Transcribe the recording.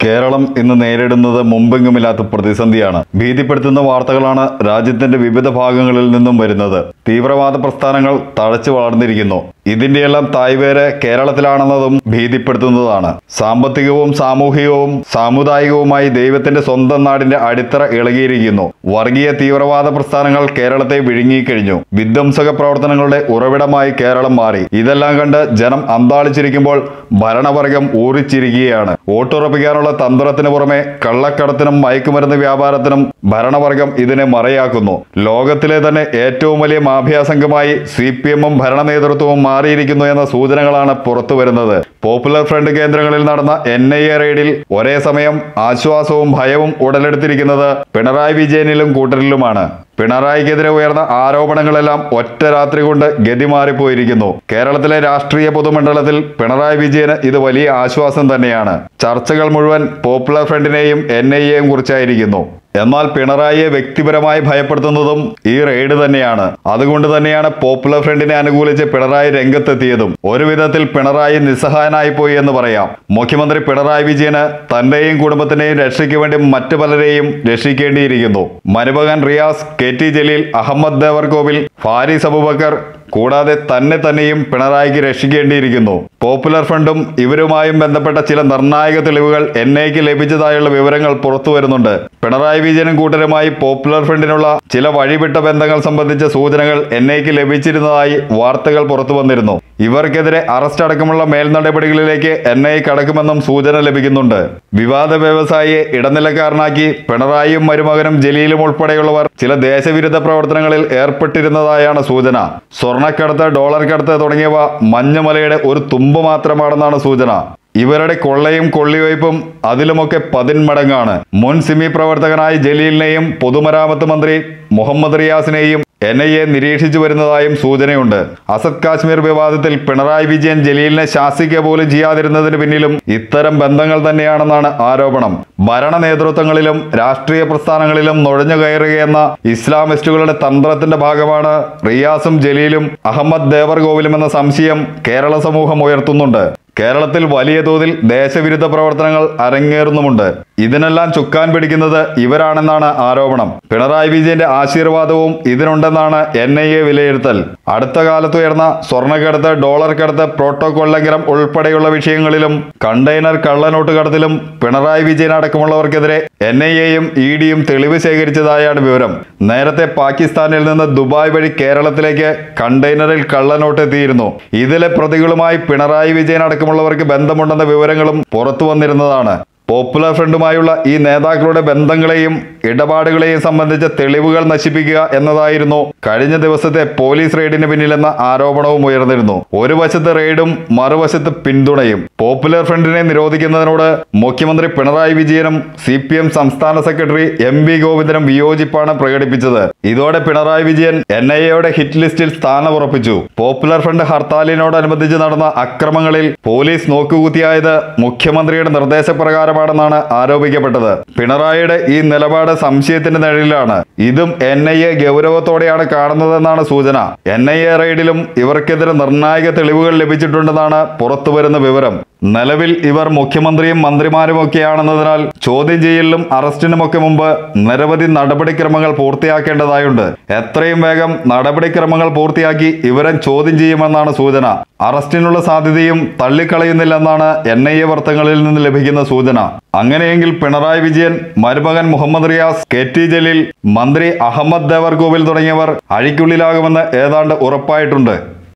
കേരളം ഇന്ന് നേരിടുന്നത് മുമ്പെങ്ങുമില്ലാത്ത പ്രതിസന്ധിയാണ് ഭീതിപ്പെടുത്തുന്ന വാർത്തകളാണ് രാജ്യത്തിന്റെ വിവിധ ഭാഗങ്ങളിൽ നിന്നും വരുന്നത് തീവ്രവാദ പ്രസ്ഥാനങ്ങൾ തഴച്ചു വളർന്നിരിക്കുന്നു ഇതിന്റെയെല്ലാം തായ്വേര് കേരളത്തിലാണെന്നതും ഭീതിപ്പെടുത്തുന്നതാണ് സാമ്പത്തികവും സാമൂഹികവും സാമുദായികവുമായി ദൈവത്തിന്റെ സ്വന്തം നാടിന്റെ അടിത്തറ ഇളകിയിരിക്കുന്നു വർഗീയ തീവ്രവാദ പ്രസ്ഥാനങ്ങൾ കേരളത്തെ വിഴുങ്ങിക്കഴിഞ്ഞു വിധ്വംസക പ്രവർത്തനങ്ങളുടെ ഉറവിടമായി കേരളം മാറി ഇതെല്ലാം കണ്ട് ജനം അന്താളിച്ചിരിക്കുമ്പോൾ ഭരണവർഗം ഊറിച്ചിരിക്കുകയാണ് വോട്ടുറപ്പിക്കാനുള്ള തന്ത്രത്തിന് പുറമെ കള്ളക്കടത്തിനും മയക്കുമരുന്ന് വ്യാപാരത്തിനും ഭരണവർഗം ഇതിനെ മറയാക്കുന്നു ലോകത്തിലെ തന്നെ ഏറ്റവും വലിയ മാഫിയ സംഘമായി സി പി എമ്മും ഭരണ നേതൃത്വവും മാറിയിരിക്കുന്നു എന്ന സൂചനകളാണ് പുറത്തു വരുന്നത് പോപ്പുലർ ഫ്രണ്ട് കേന്ദ്രങ്ങളിൽ നടന്ന എൻ ഐ എ റെയ്ഡിൽ ഒരേ സമയം ആശ്വാസവും ഭയവും ഉടലെടുത്തിരിക്കുന്നത് പിണറായി വിജയനിലും കൂട്ടരിലുമാണ് പിണറായിക്കെതിരെ ഉയർന്ന ആരോപണങ്ങളെല്ലാം ഒറ്റ രാത്രി കൊണ്ട് ഗതി മാറിപ്പോയിരിക്കുന്നു കേരളത്തിലെ രാഷ്ട്രീയ പൊതുമണ്ഡലത്തിൽ പിണറായി വിജയന് ഇത് വലിയ ആശ്വാസം തന്നെയാണ് ചർച്ചകൾ മുഴുവൻ പോപ്പുലർ ഫ്രണ്ടിനെയും എൻ ഐ എയും കുറിച്ചായിരിക്കുന്നു എന്നാൽ പിണറായിയെ വ്യക്തിപരമായി ഭയപ്പെടുത്തുന്നതും ഈ റെയ്ഡ് തന്നെയാണ് അതുകൊണ്ട് തന്നെയാണ് പോപ്പുലർ ഫ്രണ്ടിനെ അനുകൂലിച്ച് പിണറായി രംഗത്തെത്തിയതും ഒരു വിധത്തിൽ പിണറായി നിസ്സഹായനായി പോയി എന്ന് പറയാം മുഖ്യമന്ത്രി പിണറായി വിജയന് തന്റെയും കുടുംബത്തിന്റെയും രക്ഷയ്ക്ക് വേണ്ടി മറ്റു പലരെയും രക്ഷിക്കേണ്ടിയിരിക്കുന്നു മരുമകൻ റിയാസ് കെ ടി ജലീൽ അഹമ്മദ് ദേവർകോവിൽ ഫാരിസ് അബുബക്കർ കൂടാതെ തന്നെ തന്നെയും പിണറായിക്ക് രക്ഷിക്കേണ്ടിയിരിക്കുന്നു പോപ്പുലർ ഫ്രണ്ടും ഇവരുമായും ബന്ധപ്പെട്ട ചില നിർണായക തെളിവുകൾ എൻ ഐക്ക് ലഭിച്ചതായുള്ള വിവരങ്ങൾ പുറത്തു വരുന്നുണ്ട് പിണറായി വിജയനും കൂട്ടരുമായി പോപ്പുലർ ഫ്രണ്ടിനുള്ള ചില വഴിവിട്ട ബന്ധങ്ങൾ സംബന്ധിച്ച സൂചനകൾ എൻ ഐക്ക് ലഭിച്ചിരുന്നതായി വാർത്തകൾ പുറത്തു വന്നിരുന്നു ഇവർക്കെതിരെ അറസ്റ്റ് അടക്കമുള്ള മേൽനടപടികളിലേക്ക് എൻ ഐ കടക്കുമെന്നും സൂചന ലഭിക്കുന്നുണ്ട് വിവാദ വ്യവസായിയെ ഇടനിലക്കാരനാക്കി പിണറായിയും മരുമകനും ജലീലും ഉൾപ്പെടെയുള്ളവർ ചില ദേശവിരുദ്ധ പ്രവർത്തനങ്ങളിൽ ഏർപ്പെട്ടിരുന്നതായാണ് സൂചന സ്വർണ്ണക്കടത്ത് ഡോളർ കടത്ത് തുടങ്ങിയവ മഞ്ഞമലയുടെ ഒരു തുമ്പ് മാത്രമാണെന്നാണ് സൂചന ഇവരുടെ കൊള്ളയും കൊള്ളിവയ്പും അതിലുമൊക്കെ പതിന്മടങ്ങാണ് മുൻ സിമി പ്രവർത്തകനായ ജലീലിനെയും പൊതുമരാമത്ത് മന്ത്രി മുഹമ്മദ് റിയാസിനെയും എൻ ഐ എ നിരീക്ഷിച്ചു വരുന്നതായും സൂചനയുണ്ട് അസദ് കാശ്മീർ വിവാദത്തിൽ പിണറായി വിജയൻ ജലീലിനെ ശാസിക്കുക പോലും ചെയ്യാതിരുന്നതിന് പിന്നിലും ഇത്തരം ബന്ധങ്ങൾ തന്നെയാണെന്നാണ് ആരോപണം ഭരണ നേതൃത്വങ്ങളിലും രാഷ്ട്രീയ പ്രസ്ഥാനങ്ങളിലും നുഴഞ്ഞു കയറുകയെന്ന ഇസ്ലാമിസ്റ്റുകളുടെ തന്ത്രത്തിന്റെ ഭാഗമാണ് റിയാസും ജലീലും അഹമ്മദ് ദേവർകോവിലും എന്ന സംശയം കേരള സമൂഹം ഉയർത്തുന്നുണ്ട് കേരളത്തിൽ വലിയ തോതിൽ ദേശവിരുദ്ധ പ്രവർത്തനങ്ങൾ അരങ്ങേറുന്നുമുണ്ട് ഇതിനെല്ലാം ചുക്കാൻ പിടിക്കുന്നത് ഇവരാണെന്നാണ് ആരോപണം പിണറായി വിജയന്റെ ആശീർവാദവും ഇതിനുണ്ടെന്നാണ് എൻ ഐ എ വിലയിരുത്തൽ അടുത്ത കാലത്ത് ഉയർന്ന സ്വർണ്ണക്കടത്ത് ഡോളർ കടത്ത് പ്രോട്ടോകോൾ ലംഘനം ഉൾപ്പെടെയുള്ള വിഷയങ്ങളിലും കണ്ടെയ്നർ കള്ളനോട്ട് കടത്തിലും പിണറായി വിജയൻ അടക്കമുള്ളവർക്കെതിരെ എൻ ഐ എയും ഇ ഡിയും തെളിവ് ശേഖരിച്ചതായാണ് വിവരം നേരത്തെ പാകിസ്ഥാനിൽ നിന്ന് ദുബായ് വഴി കേരളത്തിലേക്ക് കണ്ടെയ്നറിൽ കള്ളനോട്ട് എത്തിയിരുന്നു ഇതിലെ പ്രതികളുമായി പിണറായി വിജയൻ അടക്കമുള്ളവർക്ക് ബന്ധമുണ്ടെന്ന വിവരങ്ങളും പുറത്തു വന്നിരുന്നതാണ് പോപ്പുലർ ഫ്രണ്ടുമായുള്ള ഈ നേതാക്കളുടെ ബന്ധങ്ങളെയും ഇടപാടുകളെയും സംബന്ധിച്ച തെളിവുകൾ നശിപ്പിക്കുക എന്നതായിരുന്നു കഴിഞ്ഞ ദിവസത്തെ പോലീസ് റെയ്ഡിന് പിന്നിലെന്ന ആരോപണവും ഉയർന്നിരുന്നു ഒരു വശത്ത് റെയ്ഡും മറുവശത്ത് പിന്തുണയും പോപ്പുലർ ഫ്രണ്ടിനെ നിരോധിക്കുന്നതിനോട് മുഖ്യമന്ത്രി പിണറായി വിജയനും സി പി എം സംസ്ഥാന സെക്രട്ടറി എം വി ഗോവിന്ദനും വിയോജിപ്പാണ് പ്രകടിപ്പിച്ചത് ഇതോടെ പിണറായി വിജയൻ എൻ ഐ എയുടെ ഹിറ്റ് ലിസ്റ്റിൽ സ്ഥാനമുറപ്പിച്ചു പോപ്പുലർ ഫ്രണ്ട് ഹർത്താലിനോടനുബന്ധിച്ച് നടന്ന അക്രമങ്ങളിൽ പോലീസ് നോക്കുകുത്തിയായത് മുഖ്യമന്ത്രിയുടെ നിർദ്ദേശപ്രകാരമാണെന്നാണ് ആരോപിക്കപ്പെട്ടത് പിണറായിയുടെ ഈ നിലപാട് സംശയത്തിന്റെ നിഴലിലാണ് ഇതും എൻ ഐ എ ഗൗരവത്തോടെയാണ് കാണുന്നതെന്നാണ് സൂചന എൻ ഐ എ റെയ്ഡിലും ഇവർക്കെതിരെ നിർണായക തെളിവുകൾ ലഭിച്ചിട്ടുണ്ടെന്നാണ് പുറത്തുവരുന്ന വിവരം നിലവിൽ ഇവർ മുഖ്യമന്ത്രിയും മന്ത്രിമാരുമൊക്കെയാണെന്നതിനാൽ ചോദ്യം ചെയ്യലിലും അറസ്റ്റിനുമൊക്കെ മുമ്പ് നിരവധി നടപടിക്രമങ്ങൾ പൂർത്തിയാക്കേണ്ടതായുണ്ട് എത്രയും വേഗം നടപടിക്രമങ്ങൾ പൂർത്തിയാക്കി ഇവരെ ചോദ്യം ചെയ്യുമെന്നാണ് സൂചന അറസ്റ്റിനുള്ള സാധ്യതയും തള്ളിക്കളയുന്നില്ലെന്നാണ് എൻ ഐ എ വർത്തങ്ങളിൽ നിന്ന് ലഭിക്കുന്ന സൂചന അങ്ങനെയെങ്കിൽ പിണറായി വിജയൻ മരുമകൻ മുഹമ്മദ് റിയാസ് കെ ടി ജലീൽ മന്ത്രി അഹമ്മദ് ദേവർകോവിൽ തുടങ്ങിയവർ അഴിക്കുള്ളിലാകുമെന്ന് ഏതാണ്ട് ഉറപ്പായിട്ടുണ്ട്